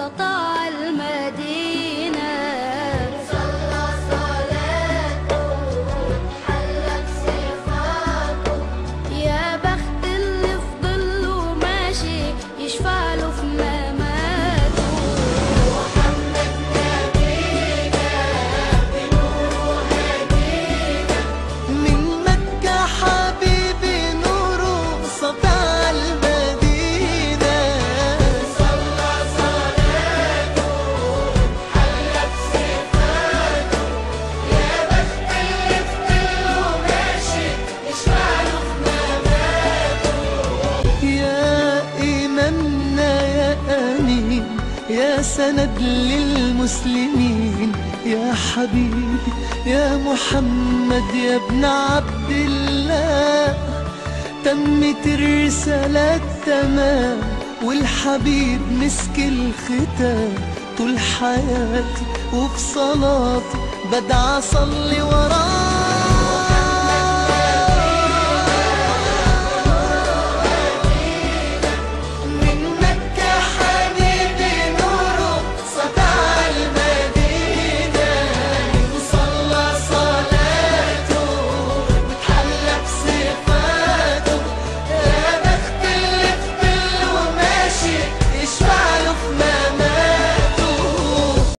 سطع المدينة صلى صلاته حلت صفاته يا بخت اللي في ظله ماشي يشفع له في مماته محمد نبينا بنوره هدينا من مكة حبيبي نوره سطع المدينة صلى صلاته حلت صفاته يا بخت اللي في ظله ماشي يشفع له في مماته يا إمامنا يا أمين يا سند للمسلمين يا حبيبي يا محمد يا ابن عبد الله تمت الرسالة تمام والحبيب مسك الختام طول حياتي وفي صلاتي بدعى أصلي وراه